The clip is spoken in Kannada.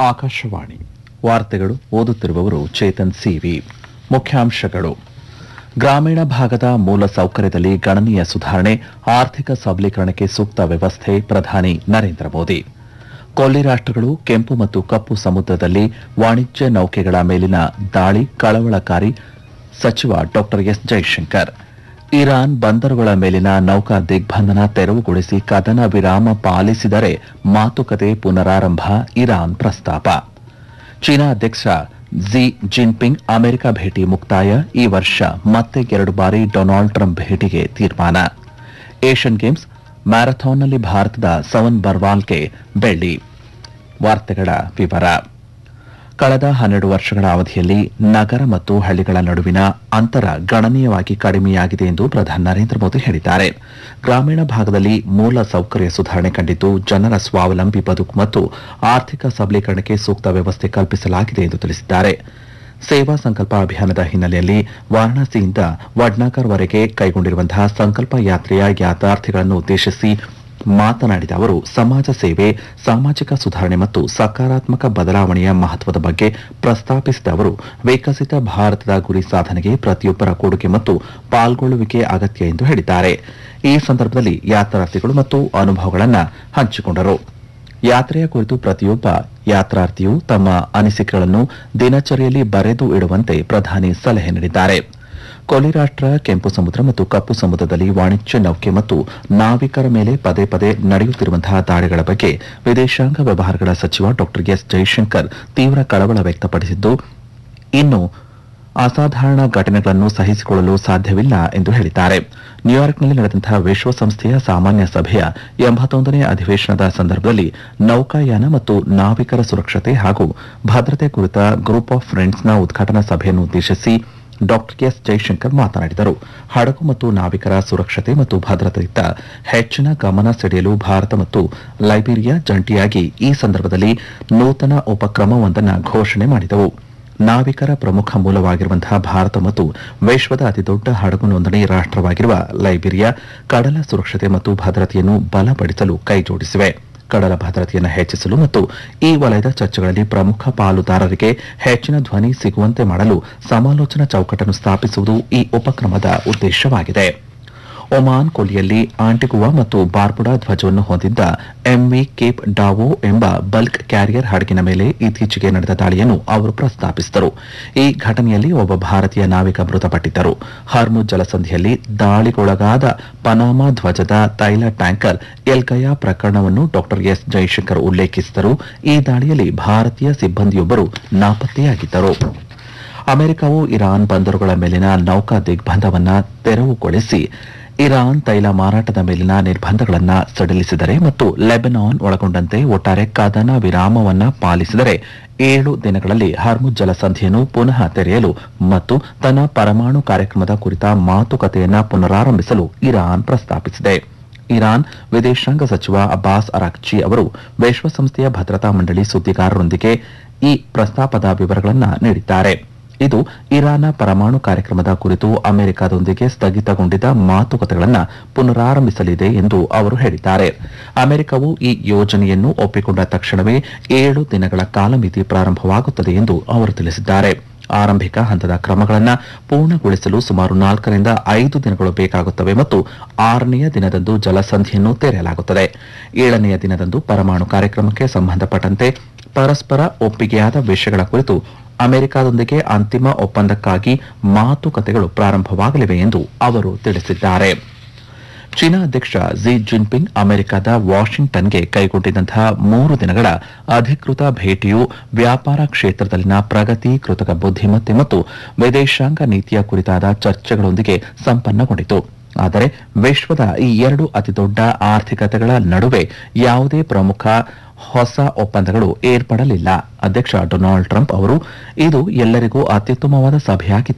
ಆಕಾಶವಾಣಿ ವಾರ್ತೆಗಳು ಓದುತ್ತಿರುವವರು ಚೇತನ್ ಸಿವಿ ಮುಖ್ಯಾಂಶಗಳು ಗ್ರಾಮೀಣ ಭಾಗದ ಮೂಲ ಸೌಕರ್ಯದಲ್ಲಿ ಗಣನೀಯ ಸುಧಾರಣೆ ಆರ್ಥಿಕ ಸಬಲೀಕರಣಕ್ಕೆ ಸೂಕ್ತ ವ್ಯವಸ್ಥೆ ಪ್ರಧಾನಿ ನರೇಂದ್ರ ಮೋದಿ ಕೊಲ್ಲಿ ರಾಷ್ಟಗಳು ಕೆಂಪು ಮತ್ತು ಕಪ್ಪು ಸಮುದ್ರದಲ್ಲಿ ವಾಣಿಜ್ಯ ನೌಕೆಗಳ ಮೇಲಿನ ದಾಳಿ ಕಳವಳಕಾರಿ ಸಚಿವ ಡಾ ಎಸ್ ಜೈಶಂಕರ್ ಇರಾನ್ ಬಂದರುಗಳ ಮೇಲಿನ ನೌಕಾ ದಿಗ್ಬಂಧನ ತೆರವುಗೊಳಿಸಿ ಕದನ ವಿರಾಮ ಪಾಲಿಸಿದರೆ ಮಾತುಕತೆ ಪುನರಾರಂಭ ಇರಾನ್ ಪ್ರಸ್ತಾಪ ಚೀನಾ ಅಧ್ಯಕ್ಷ ಝಿ ಜಿನ್ಪಿಂಗ್ ಅಮೆರಿಕ ಭೇಟಿ ಮುಕ್ತಾಯ ಈ ವರ್ಷ ಮತ್ತೆ ಎರಡು ಬಾರಿ ಡೊನಾಲ್ಡ್ ಟ್ರಂಪ್ ಭೇಟಿಗೆ ತೀರ್ಮಾನ ಏಷ್ಯನ್ ಗೇಮ್ಸ್ ಮ್ಯಾರಥಾನ್ನಲ್ಲಿ ಭಾರತದ ಸವನ್ ಬರ್ವಾಲ್ಗೆ ಬೆಳ್ಳಿ ವಾರ್ತೆಗಳ ವಿವರ ಕಳೆದ ಹನ್ನೆರಡು ವರ್ಷಗಳ ಅವಧಿಯಲ್ಲಿ ನಗರ ಮತ್ತು ಹಳ್ಳಿಗಳ ನಡುವಿನ ಅಂತರ ಗಣನೀಯವಾಗಿ ಕಡಿಮೆಯಾಗಿದೆ ಎಂದು ಪ್ರಧಾನಿ ನರೇಂದ್ರ ಮೋದಿ ಹೇಳಿದ್ದಾರೆ ಗ್ರಾಮೀಣ ಭಾಗದಲ್ಲಿ ಮೂಲ ಸೌಕರ್ಯ ಸುಧಾರಣೆ ಕಂಡಿದ್ದು ಜನರ ಸ್ವಾವಲಂಬಿ ಬದುಕು ಮತ್ತು ಆರ್ಥಿಕ ಸಬಲೀಕರಣಕ್ಕೆ ಸೂಕ್ತ ವ್ಯವಸ್ಥೆ ಕಲ್ಪಿಸಲಾಗಿದೆ ಎಂದು ತಿಳಿಸಿದ್ದಾರೆ ಸೇವಾ ಸಂಕಲ್ಪ ಅಭಿಯಾನದ ಹಿನ್ನೆಲೆಯಲ್ಲಿ ವಾರಾಣಸಿಯಿಂದ ವಡ್ನಾಕರ್ವರೆಗೆ ಕೈಗೊಂಡಿರುವಂತಹ ಸಂಕಲ್ಪ ಯಾತ್ರೆಯ ಯಾತ್ರಾರ್ಥಿಗಳನ್ನು ಉದ್ದೇಶಿಸಿ ಮಾತನಾಡಿದ ಅವರು ಸಮಾಜ ಸೇವೆ ಸಾಮಾಜಿಕ ಸುಧಾರಣೆ ಮತ್ತು ಸಕಾರಾತ್ಮಕ ಬದಲಾವಣೆಯ ಮಹತ್ವದ ಬಗ್ಗೆ ಪ್ರಸ್ತಾಪಿಸಿದ ಅವರು ವಿಕಸಿತ ಭಾರತದ ಗುರಿ ಸಾಧನೆಗೆ ಪ್ರತಿಯೊಬ್ಬರ ಕೊಡುಗೆ ಮತ್ತು ಪಾಲ್ಗೊಳ್ಳುವಿಕೆ ಅಗತ್ಯ ಎಂದು ಹೇಳಿದ್ದಾರೆ ಈ ಸಂದರ್ಭದಲ್ಲಿ ಯಾತ್ರಾರ್ಥಿಗಳು ಮತ್ತು ಅನುಭವಗಳನ್ನು ಹಂಚಿಕೊಂಡರು ಯಾತ್ರೆಯ ಕುರಿತು ಪ್ರತಿಯೊಬ್ಬ ಯಾತ್ರಾರ್ಥಿಯು ತಮ್ಮ ಅನಿಸಿಕೆಗಳನ್ನು ದಿನಚರಿಯಲ್ಲಿ ಬರೆದು ಇಡುವಂತೆ ಪ್ರಧಾನಿ ಸಲಹೆ ನೀಡಿದ್ದಾರೆ ಕೊಲ್ಲಿ ರಾಷ್ಟ್ರ ಕೆಂಪು ಸಮುದ್ರ ಮತ್ತು ಕಪ್ಪು ಸಮುದ್ರದಲ್ಲಿ ವಾಣಿಜ್ಯ ನೌಕೆ ಮತ್ತು ನಾವಿಕರ ಮೇಲೆ ಪದೇ ಪದೇ ನಡೆಯುತ್ತಿರುವಂತಹ ದಾಳಿಗಳ ಬಗ್ಗೆ ವಿದೇಶಾಂಗ ವ್ಯವಹಾರಗಳ ಸಚಿವ ಡಾ ಎಸ್ ಜೈಶಂಕರ್ ತೀವ್ರ ಕಳವಳ ವ್ಯಕ್ತಪಡಿಸಿದ್ದು ಇನ್ನು ಅಸಾಧಾರಣ ಘಟನೆಗಳನ್ನು ಸಹಿಸಿಕೊಳ್ಳಲು ಸಾಧ್ಯವಿಲ್ಲ ಎಂದು ಹೇಳಿದ್ದಾರೆ ನ್ಯೂಯಾರ್ಕ್ನಲ್ಲಿ ನಡೆದಂತಹ ವಿಶ್ವಸಂಸ್ಥೆಯ ಸಾಮಾನ್ಯ ಸಭೆಯ ಎಂಬತ್ತೊಂದನೇ ಅಧಿವೇಶನದ ಸಂದರ್ಭದಲ್ಲಿ ನೌಕಾಯಾನ ಮತ್ತು ನಾವಿಕರ ಸುರಕ್ಷತೆ ಹಾಗೂ ಭದ್ರತೆ ಕುರಿತ ಗ್ರೂಪ್ ಆಫ್ ಫ್ರೆಂಡ್ಸ್ನ ಉದ್ಘಾಟನಾ ಸಭೆಯನ್ನು ಉದ್ದೇಶಿಸಿ ಡಾ ಎಸ್ ಜೈಶಂಕರ್ ಮಾತನಾಡಿದರು ಹಡಗು ಮತ್ತು ನಾವಿಕರ ಸುರಕ್ಷತೆ ಮತ್ತು ಭದ್ರತೆಯತ್ತ ಹೆಚ್ಚಿನ ಗಮನ ಸೆಳೆಯಲು ಭಾರತ ಮತ್ತು ಲೈಬೀರಿಯಾ ಜಂಟಿಯಾಗಿ ಈ ಸಂದರ್ಭದಲ್ಲಿ ನೂತನ ಉಪಕ್ರಮವೊಂದನ್ನು ಘೋಷಣೆ ಮಾಡಿದವು ನಾವಿಕರ ಪ್ರಮುಖ ಮೂಲವಾಗಿರುವಂತಹ ಭಾರತ ಮತ್ತು ವಿಶ್ವದ ಅತಿದೊಡ್ಡ ಹಡಗು ನೋಂದಣಿ ರಾಷ್ಟವಾಗಿರುವ ಲೈಬೀರಿಯಾ ಕಡಲ ಸುರಕ್ಷತೆ ಮತ್ತು ಭದ್ರತೆಯನ್ನು ಬಲಪಡಿಸಲು ಕೈಜೋಡಿಸಿವೆ ಕಡಲ ಭದ್ರತೆಯನ್ನು ಹೆಚ್ಚಿಸಲು ಮತ್ತು ಈ ವಲಯದ ಚರ್ಚೆಗಳಲ್ಲಿ ಪ್ರಮುಖ ಪಾಲುದಾರರಿಗೆ ಹೆಚ್ಚಿನ ಧ್ವನಿ ಸಿಗುವಂತೆ ಮಾಡಲು ಸಮಾಲೋಚನಾ ಚೌಕಟ್ಟನ್ನು ಸ್ಥಾಪಿಸುವುದು ಈ ಉಪಕ್ರಮದ ಉದ್ದೇಶವಾಗಿದೆ ಒಮಾನ್ ಕೊಲ್ಲಿಯಲ್ಲಿ ಆಂಟಿಗುವಾ ಮತ್ತು ಬಾರ್ಬುಡಾ ಧ್ವಜವನ್ನು ಹೊಂದಿದ್ದ ಎಂವಿ ಕೇಪ್ ಡಾವೋ ಎಂಬ ಬಲ್ಕ್ ಕ್ಯಾರಿಯರ್ ಹಡಗಿನ ಮೇಲೆ ಇತ್ತೀಚೆಗೆ ನಡೆದ ದಾಳಿಯನ್ನು ಅವರು ಪ್ರಸ್ತಾಪಿಸಿದರು ಈ ಘಟನೆಯಲ್ಲಿ ಒಬ್ಬ ಭಾರತೀಯ ನಾವಿಕ ಮೃತಪಟ್ಟಿದ್ದರು ಹರ್ಮುಜ್ ಜಲಸಂಧಿಯಲ್ಲಿ ದಾಳಿಗೊಳಗಾದ ಪನಾಮಾ ಧ್ವಜದ ತೈಲ ಟ್ಯಾಂಕರ್ ಎಲ್ಗಯಾ ಪ್ರಕರಣವನ್ನು ಡಾ ಎಸ್ ಜೈಶಂಕರ್ ಉಲ್ಲೇಖಿಸಿದರು ಈ ದಾಳಿಯಲ್ಲಿ ಭಾರತೀಯ ಸಿಬ್ಬಂದಿಯೊಬ್ಬರು ನಾಪತ್ತೆಯಾಗಿದ್ದರು ಅಮೆರಿಕವು ಇರಾನ್ ಬಂದರುಗಳ ಮೇಲಿನ ನೌಕಾ ದಿಗ್ಬಂಧವನ್ನ ತೆರವುಗೊಳಿಸಿ ಇರಾನ್ ತೈಲ ಮಾರಾಟದ ಮೇಲಿನ ನಿರ್ಬಂಧಗಳನ್ನು ಸಡಿಲಿಸಿದರೆ ಮತ್ತು ಲೆಬನಾನ್ ಒಳಗೊಂಡಂತೆ ಒಟ್ಟಾರೆ ಕದನ ವಿರಾಮವನ್ನ ಪಾಲಿಸಿದರೆ ಏಳು ದಿನಗಳಲ್ಲಿ ಹರ್ಮುಜ್ ಜಲಸಂಧಿಯನ್ನು ಪುನಃ ತೆರೆಯಲು ಮತ್ತು ತನ್ನ ಪರಮಾಣು ಕಾರ್ಯಕ್ರಮದ ಕುರಿತ ಮಾತುಕತೆಯನ್ನ ಪುನರಾರಂಭಿಸಲು ಇರಾನ್ ಪ್ರಸ್ತಾಪಿಸಿದೆ ಇರಾನ್ ವಿದೇಶಾಂಗ ಸಚಿವ ಅಬ್ಬಾಸ್ ಅರಾಕ್ಚಿ ಅವರು ವಿಶ್ವಸಂಸ್ಥೆಯ ಭದ್ರತಾ ಮಂಡಳಿ ಸುದ್ದಿಗಾರರೊಂದಿಗೆ ಈ ಪ್ರಸ್ತಾಪದ ವಿವರಗಳನ್ನು ನೀಡಿದ್ದಾರೆ ಇದು ಇರಾನ್ನ ಪರಮಾಣು ಕಾರ್ಯಕ್ರಮದ ಕುರಿತು ಅಮೆರಿಕದೊಂದಿಗೆ ಸ್ಥಗಿತಗೊಂಡಿದ್ದ ಮಾತುಕತೆಗಳನ್ನು ಪುನರಾರಂಭಿಸಲಿದೆ ಎಂದು ಅವರು ಹೇಳಿದ್ದಾರೆ ಅಮೆರಿಕವು ಈ ಯೋಜನೆಯನ್ನು ಒಪ್ಪಿಕೊಂಡ ತಕ್ಷಣವೇ ಏಳು ದಿನಗಳ ಕಾಲಮಿತಿ ಪ್ರಾರಂಭವಾಗುತ್ತದೆ ಎಂದು ಅವರು ತಿಳಿಸಿದ್ದಾರೆ ಆರಂಭಿಕ ಹಂತದ ಕ್ರಮಗಳನ್ನು ಪೂರ್ಣಗೊಳಿಸಲು ಸುಮಾರು ನಾಲ್ಕರಿಂದ ಐದು ದಿನಗಳು ಬೇಕಾಗುತ್ತವೆ ಮತ್ತು ಆರನೆಯ ದಿನದಂದು ಜಲಸಂಧಿಯನ್ನು ತೆರೆಯಲಾಗುತ್ತದೆ ಏಳನೆಯ ದಿನದಂದು ಪರಮಾಣು ಕಾರ್ಯಕ್ರಮಕ್ಕೆ ಸಂಬಂಧಪಟ್ಟಂತೆ ಪರಸ್ಪರ ಒಪ್ಪಿಗೆಯಾದ ವಿಷಯಗಳ ಕುರಿತು ಅಮೆರಿಕದೊಂದಿಗೆ ಅಂತಿಮ ಒಪ್ಪಂದಕ್ಕಾಗಿ ಮಾತುಕತೆಗಳು ಪ್ರಾರಂಭವಾಗಲಿವೆ ಎಂದು ಅವರು ತಿಳಿಸಿದ್ದಾರೆ ಚೀನಾ ಅಧ್ಯಕ್ಷ ಝಿ ಜಿನ್ಪಿಂಗ್ ಅಮೆರಿಕದ ವಾಷಿಂಗ್ಟನ್ಗೆ ಕೈಗೊಂಡಿದ್ದಂತಹ ಮೂರು ದಿನಗಳ ಅಧಿಕೃತ ಭೇಟಿಯು ವ್ಯಾಪಾರ ಕ್ಷೇತ್ರದಲ್ಲಿನ ಪ್ರಗತಿ ಕೃತಕ ಬುದ್ಧಿಮತ್ತೆ ಮತ್ತು ವಿದೇಶಾಂಗ ನೀತಿಯ ಕುರಿತಾದ ಚರ್ಚೆಗಳೊಂದಿಗೆ ಸಂಪನ್ನಗೊಂಡಿತು ಆದರೆ ವಿಶ್ವದ ಈ ಎರಡು ಅತಿದೊಡ್ಡ ಆರ್ಥಿಕತೆಗಳ ನಡುವೆ ಯಾವುದೇ ಪ್ರಮುಖ ಹೊಸ ಒಪ್ಪಂದಗಳು ಏರ್ಪಡಲಿಲ್ಲ ಅಧ್ಯಕ್ಷ ಡೊನಾಲ್ಡ್ ಟ್ರಂಪ್ ಅವರು ಇದು ಎಲ್ಲರಿಗೂ ಅತ್ಯುತ್ತಮವಾದ ಸಭೆಯಾಗಿತ್ತು